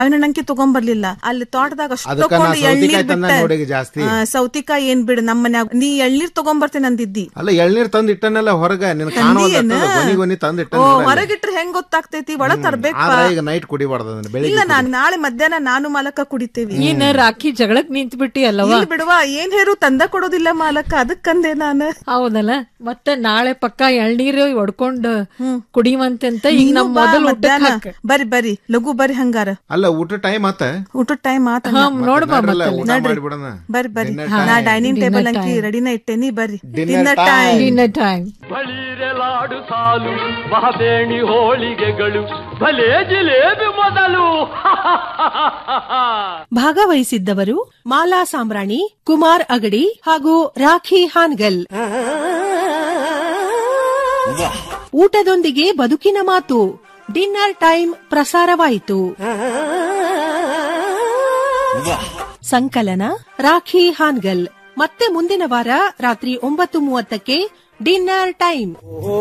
ಅವನ ನಂಗೆ ತಗೊಂಬರ್ಲಿಲ್ಲ ಅಲ್ಲಿ ತೋಟದಾಗ ಅಷ್ಟು ಅದಕ್ಕ ನಾ ತಗೊಂಡು ಎಳ್ನೀರ್ ಸೌತಿಕಾಯಿ ತಂದ ಬಿಟ್ಟೆ. ನೋಡಿ ಈಗ ಜಾಸ್ತಿ. ಆ, ಸೌತಿಕಾಯಿ ಏನ್ ಬಿಡು ನಮ್ಮ ಮನ್ಯಾಗ ನೀ ಎಳ್ನೀರ್ ತಗೊಂಬರ್ತೇನೆ ಅಂದಿದ್ದಿ ಅಲ್ಲ ಎಳ್ನೀರ್ ತಂದ್ ಇಟ್ಟನೆಲ್ಲ ಹೊರಗ ನಿನ್ ತಂದಿಯೇನ? ಕಾಣುವ ಗೊನಿ ಗೊನಿ ತಂದ್ ಇಟ್ಟ ಓ ಹೊರಗಿಟ್ರೆ ಹೆಂಗ್ ಗೊತ್ತಾಗ್ತೈತಿ ಒಳ ತರ್ಬೇಕ ಆದ್ರೆ ಈಗ ನೈಟ್ ಕುಡಿಬಾರ್ದು ಅದನ್ನ ಇಲ್ಲ ಬೆಳಿಗ್ಗೆ ನಾನ್ ನಾಳೆ ಮಧ್ಯಾಹ್ನ ನಾನು ಮಾಲಕ ಕುಡಿತೇವಿ ನೀನ್ ರಾಖಿ ಜಗಳಕ್ ನಿಂತ್ ಬಿಟ್ಟಿ ಅಲ್ಲವಾ ಇಲ್ಲಿ ಬಿಡುವ ಏನ್ ಹೇರು ತಂದ ಕೊಡೋದಿಲ್ಲ ಮಾಲಕ ಅದಕ್ಕಂದೆ ನಾನು ಹೌದಲ್ಲ ಮತ್ತೆ ನಾಳೆ ಪಕ್ಕ ಎಳ್ನೀರು ಹೊಡ್ಕೊಂಡ್ ಕುಡಿಯುವಂತೆ ಈಗ ನೀನು ನಮ್ ಬಾ ಮೊದಲು ಊಟಕ್ ಮಧ್ಯಾಹ್ನ ಹಾಕ ಬರ್ರಿ ಬರ್ರಿ ಲಘು ಬರ್ರಿ ಹಂಗಾರ ಅಲ್ಲ ಊಟ ಟೈಮ್ ಆತ ಊಟದ ಟೈಮ್ ಆತ ಹಾ ನೋಡ್ಬಾ ನಡ್ರಲ್ಲ, ಮತ್ತೆ ಊಟ ಮಾಡಿಬಿಡೋಣ ಬರ್ರಿ ಬರ್ರಿ Dinner ನಾ time. ಡೈನಿಂಗ್ Dinner ಟೇಬಲ್ ಅಂಕಿ time. ರೆಡಿನ ಇಟ್ಟೇನಿ ಬರ್ರಿ Dinner dinner time. Time dinner time ಬಳಿರೆಲಾಡು ಸಾಲು ಮಹಬೇಣಿ ಹೋಳಿಗೆಗಳು ಭಲೇ ಜಿಲೇಬಿ ಮೊದಲು ಭಾಗವಹಿಸಿದ್ದವರು ಮಾಲಾ ಸಾಮ್ರಾಣಿ ಕುಮಾರ್ ಅಗಡಿ ಹಾಗೂ ರಾಖಿ ಹಾನ್ಗಲ್ ಊಟದೊಂದಿಗೆ ಬದುಕಿನ ಮಾತು ಡಿನ್ನರ್ ಟೈಮ್ ಪ್ರಸಾರವಾಯಿತು ಸಂಕಲನ ರಾಖಿ ಹಾನ್ಗಲ್ ಮತ್ತೆ ಮುಂದಿನ ವಾರ ರಾತ್ರಿ ಒಂಬತ್ತು ಮೂವತ್ತಕ್ಕೆ ಡಿನ್ನರ್ ಟೈಮ್